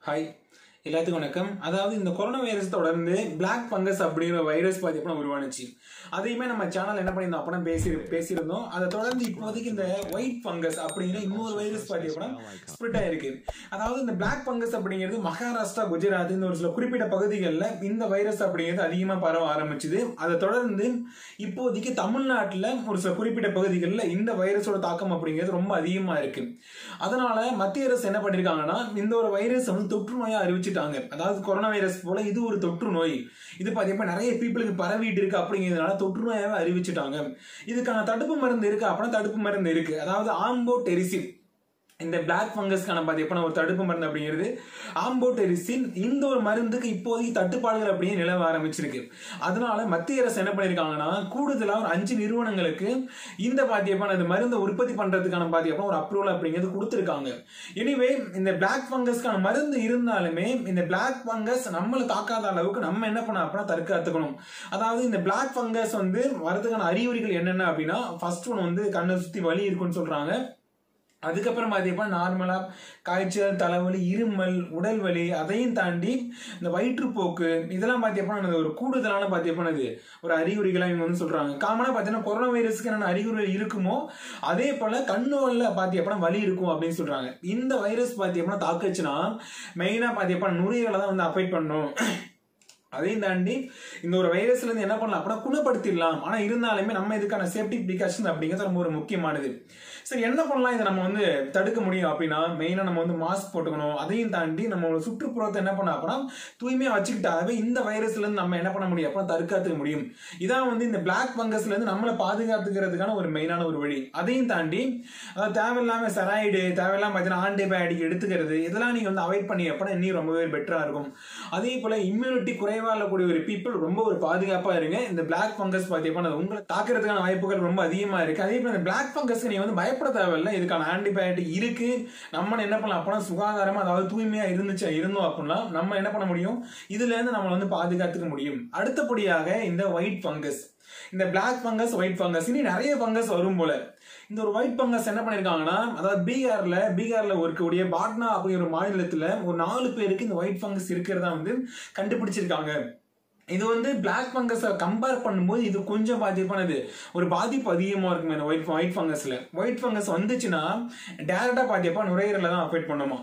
hi எல்லாத்துக்கும் வணக்கம் அதாவது இந்த கொரோனா வைரஸ் தொடர்ந்து பிளாக் ஃபங்கஸ் அப்படிங்கிற வைரஸ் பார்த்தீங்கன்னா உருவானுச்சு அதையுமே நம்ம சேனல் என்ன பண்ணியிருந்தோம் அப்போ பேசி பேசியிருந்தோம் அதை தொடர்ந்து இப்போதைக்கு இந்த ஒயிட் ஃபங்கஸ் அப்படிங்கிற இன்னொரு வைரஸ் பார்த்தீங்கன்னா ஸ்ப்ரெட் ஆயிருக்கு அதாவது இந்த பிளாக் ஃபங்கஸ் அப்படிங்கிறது மகாராஷ்டிரா குஜராத் இந்த ஒரு சில குறிப்பிட்ட பகுதிகளில் இந்த வைரஸ் அப்படிங்கிறது அதிகமாக பரவ ஆரம்பிச்சுது அதை தொடர்ந்து இப்போதைக்கு தமிழ்நாட்டில் ஒரு சில குறிப்பிட்ட பகுதிகளில் இந்த வைரஸோட தாக்கம் அப்படிங்கிறது ரொம்ப அதிகமாக இருக்கு அதனால மத்திய அரசு என்ன பண்ணிருக்காங்கன்னா இந்த ஒரு வைரஸ் வந்து தொற்று நோயா அறிவிச்சிட்டாங்க அதாவது கொரோனா வைரஸ் போல இது ஒரு தொற்று நோய் இது பார்த்தீங்கன்னா நிறைய பீப்புளுக்கு பரவிட்டு இருக்கு அப்படிங்கிறதுனால தொற்று நோயாவே அறிவிச்சிட்டாங்க இதுக்கான தடுப்பு மருந்து இருக்கு அப்படின்னா தடுப்பு மருந்து இருக்கு அதாவது ஆம்போ டெரிசின் இந்த பிளாக் ஃபங்கஸ்க்கான பார்த்தீங்கன்னா ஒரு தடுப்பு மருந்து அப்படிங்கிறது ஆம்போடெரிசின் இந்த ஒரு மருந்துக்கு இப்போதைக்கு தட்டுப்பாடுகள் அப்படியே நிலவ ஆரம்பிச்சிருக்கு அதனால மத்திய அரசு என்ன பண்ணியிருக்காங்கன்னா கூடுதலாக ஒரு அஞ்சு நிறுவனங்களுக்கு இந்த பாத்தியப்பான இந்த மருந்தை உற்பத்தி பண்றதுக்கான பாத்தியப்பா ஒரு அப்ரூவல் அப்படிங்கிறது கொடுத்துருக்காங்க எனிவே இந்த பிளாக் ஃபங்கஸ்க்கான மருந்து இருந்தாலுமே இந்த பிளாக் ஃபங்கஸ் நம்மளை தாக்காத அளவுக்கு நம்ம என்ன பண்ண அப்படின்னா தற்காத்துக்கணும் அதாவது இந்த பிளாக் ஃபங்கஸ் வந்து வரதுக்கான அறிகுறிகள் என்னென்ன அப்படின்னா ஃபர்ஸ்ட் ஒன் வந்து கண்ணை சுற்றி வலி இருக்குன்னு சொல்றாங்க அதுக்கப்புறம் பார்த்தீங்கன்னா நார்மலாக காய்ச்சல் தலைவலி இருமல் உடல் வலி அதையும் தாண்டி இந்த வயிற்றுப்போக்கு இதெல்லாம் பார்த்தீங்கன்னா ஒரு கூடுதலான பார்த்தீங்கன்னா இது ஒரு அறிகுறிகளாக இவங்க வந்து சொல்கிறாங்க காமனாக பார்த்தீங்கன்னா கொரோனா வைரஸ்க்கு என்னென்ன அறிகுறிகள் இருக்குமோ அதே போல் கண்ணுவல்ல பார்த்தீங்கன்னா வலி இருக்கும் அப்படின்னு சொல்கிறாங்க இந்த வைரஸ் பார்த்தீங்கன்னா தாக்குச்சுன்னா மெயினாக பார்த்தீங்கன்னா நுரையீரலை தான் வந்து அஃபெக்ட் பண்ணும் அதையும் தாண்டி இந்த ஒரு வைரஸ்ல இருந்து என்ன பண்ணலாம் அப்படின்னா குணப்படுத்திடலாம் ஆனா இருந்தாலுமே நம்ம இதுக்கான சேஃப்டி ப்ரிகாஷன் அப்படிங்கிறது ரொம்ப ஒரு முக்கியமானது சரி என்ன பண்ணலாம் இதை நம்ம வந்து தடுக்க முடியும் அப்படின்னா மெயினா நம்ம வந்து மாஸ்க் போட்டுக்கணும் அதையும் தாண்டி நம்ம சுற்றுப்புறத்தை என்ன பண்ண அப்படின்னா தூய்மையா வச்சுக்கிட்டாவே இந்த வைரஸ்ல இருந்து நம்ம என்ன பண்ண முடியும் அப்படின்னா தற்காத்துக்க முடியும் இதான் வந்து இந்த பிளாக் ஃபங்கஸ்ல இருந்து நம்மளை பாதுகாத்துக்கிறதுக்கான ஒரு மெயினான ஒரு வழி அதையும் தாண்டி அதாவது தேவையில்லாம செராய்டு தேவையில்லாம பார்த்தீங்கன்னா ஆன்டிபயோட்டிக் எடுத்துக்கிறது இதெல்லாம் நீங்க வந்து அவாய்ட் பண்ணி அப்படின்னா இன்னும் ரொம்பவே பெட்டரா இருக்கும் அதே போல இம்யூனிட்டி குறைவா இருக்கக்கூடிய ஒரு பீப்புள் ரொம்ப ஒரு பாதுகாப்பா இருங்க இந்த பிளாக் ஃபங்கஸ் பார்த்தீங்கன்னா உங்களை தாக்குறதுக்கான வாய்ப்புகள் ரொம்ப அதிகமா இருக்கு அதே போல இந்த பிளாக் ஃபங்கஸ்க்கு நீங்க வந்து பயப்பட தேவையில்லை இதுக்கான ஆன்டிபயோட்டிக் இருக்கு நம்ம என்ன பண்ணலாம் அப்படின்னா சுகாதாரமா அதாவது தூய்மையா இருந்துச்சு இருந்தோம் அப்படின்னா நம்ம என்ன பண்ண முடியும் இதுல இருந்து நம்ம வந்து பாதுகாத்துக்க முடியும் அடுத்தபடியாக இந்த ஒயிட் ஃபங்கஸ் இந்த பிளாக் ஃபங்கஸ் ஒயிட் ஃபங்கஸ் இனி நிறைய ஃபங்கஸ் வரும் போல இந்த ஒரு ஒயிட் ஃபங்கஸ் என்ன பண்ணிருக்காங்கன்னா அதாவது பீகார்ல பீகார்ல இருக்கக்கூடிய பாட்னா அப்படிங்கிற ஒரு மாநிலத்துல ஒரு நாலு பேருக்கு இந்த ஒயிட் ஃபங்கஸ் இருக்கிறதா வந்து கண்டுபிடிச்சிருக்காங்க இது வந்து பிளாக் ஃபங்கஸை கம்பேர் பண்ணும்போது இது கொஞ்சம் பாதிப்பானது ஒரு பாதிப்பு அதிகமாக இருக்கும் இந்த ஒயிட் ஒயிட் ஃபங்கஸில் ஒயிட் ஃபங்கஸ் வந்துச்சுன்னா டேரெக்டாக பார்த்தப்பா நுரையீரலை தான் அஃபெக்ட் பண்ணுமா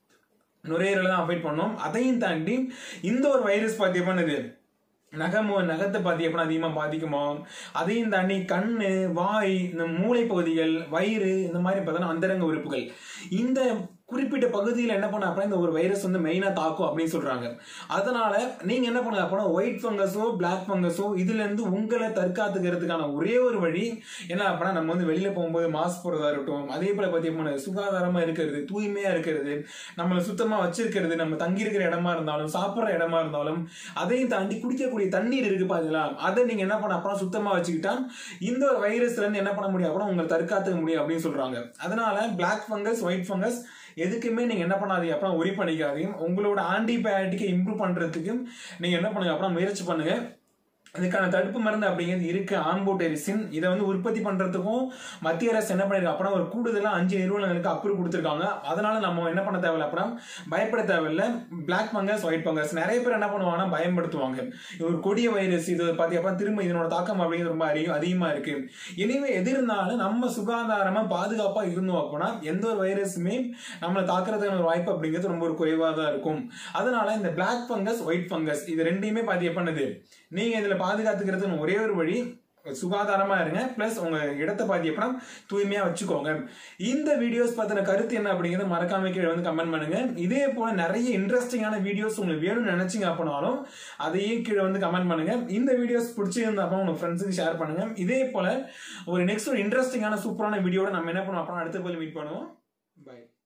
நுரையீரலை தான் அஃபெக்ட் பண்ணும் அதையும் தாண்டி இந்த ஒரு வைரஸ் பார்த்தீங்கன்னா நகம் நகத்தை பார்த்தி எப்படி அதிகமாக பாதிக்குமோ அதையும் தாண்டி கண்ணு வாய் இந்த மூளை பகுதிகள் வயிறு இந்த மாதிரி பார்த்தோன்னா அந்தரங்க உறுப்புகள் இந்த குறிப்பிட்ட பகுதியில் என்ன பண்ண அப்படின்னா இந்த ஒரு வைரஸ் வந்து மெயினாக தாக்கும் அப்படின்னு சொல்றாங்க அதனால நீங்க என்ன பண்ணுங்க அப்படின்னா ஒயிட் ஃபங்கஸோ பிளாக் ஃபங்கஸோ இதுல இருந்து உங்களை தற்காத்துக்கிறதுக்கான ஒரே ஒரு வழி என்ன அப்படின்னா நம்ம வந்து வெளியில போகும்போது மாஸ்க் போடுறதா இருக்கட்டும் அதே போல பார்த்தீங்கன்னா சுகாதாரமா இருக்கிறது தூய்மையா இருக்கிறது நம்மளை சுத்தமா வச்சிருக்கிறது நம்ம தங்கியிருக்கிற இடமா இருந்தாலும் சாப்பிட்ற இடமா இருந்தாலும் அதையும் தாண்டி குடிக்கக்கூடிய தண்ணீர் இருக்கு பாத்தீங்களா அதை நீங்க என்ன பண்ண அப்புறம் சுத்தமா வச்சுக்கிட்டா இந்த ஒரு வைரஸ்ல இருந்து என்ன பண்ண முடியும் அப்படின்னா உங்களை தற்காத்துக்க முடியும் அப்படின்னு சொல்றாங்க அதனால பிளாக் ஃபங்கஸ் ஒயிட் ஃபங்கஸ் எதுக்குமே நீங்க என்ன பண்ணாதீங்க அப்புறம் ஒரி பண்ணிக்காதீங்க உங்களோட ஆன்டிபயோட்டிக்கை இம்ப்ரூவ் பண்றதுக்கு நீங்க என்ன பண்ணுங்க அப்புறம் முயற்சி பண்ணுங்க இதுக்கான தடுப்பு மருந்து அப்படிங்கிறது இருக்கு ஆம்போடெரிசின் இதை வந்து உற்பத்தி பண்றதுக்கும் மத்திய அரசு என்ன பண்ணிருக்கு அப்படின்னா ஒரு கூடுதலா அஞ்சு நிறுவனங்களுக்கு அப்ரூவ் கொடுத்துருக்காங்க அதனால நம்ம என்ன பண்ண தேவையில்ல அப்புறம் பயப்பட தேவையில்ல பிளாக் ஃபங்கஸ் ஒயிட் ஃபங்கஸ் நிறைய பேர் என்ன பண்ணுவாங்கன்னா பயன்படுத்துவாங்க இது ஒரு கொடிய வைரஸ் இது பார்த்தி அப்புறம் திரும்ப இதனோட தாக்கம் அப்படிங்கிறது ரொம்ப அதிகம் அதிகமா இருக்கு இனிமே எது இருந்தாலும் நம்ம சுகாதாரமா பாதுகாப்பா இருந்தோம் அப்படின்னா எந்த ஒரு வைரஸுமே நம்மளை தாக்குறதுக்கான ஒரு வாய்ப்பு அப்படிங்கிறது ரொம்ப ஒரு குறைவா தான் இருக்கும் அதனால இந்த பிளாக் ஃபங்கஸ் ஒயிட் ஃபங்கஸ் இது ரெண்டையுமே பார்த்தி பண்ணுது நீங்க இதுல பாதுகாத்துக்கிறதுக்கு ஒரே ஒரு வழி சுகாதாரமா இருங்க பிளஸ் உங்க இடத்தை பார்த்தி அப்புறம் தூய்மையா வச்சுக்கோங்க இந்த வீடியோஸ் பத்தின கருத்து என்ன அப்படிங்கறத மறக்காம கீழே வந்து கமெண்ட் பண்ணுங்க இதே போல நிறைய இன்ட்ரெஸ்டிங்கான வீடியோஸ் உங்களுக்கு வேணும்னு நினைச்சீங்க அப்படின்னாலும் அதையும் கீழே வந்து கமெண்ட் பண்ணுங்க இந்த வீடியோஸ் பிடிச்சிருந்தா அப்புறம் உங்க ஃப்ரெண்ட்ஸுக்கு ஷேர் பண்ணுங்க இதே போல ஒரு நெக்ஸ்ட் ஒரு இன்ட்ரெஸ்டிங்கான சூப்பரான வீடியோட நம்ம என்ன பண்ணுவோம் அப்புறம் அடுத்த போல மீட் பண்ணுவோம் பை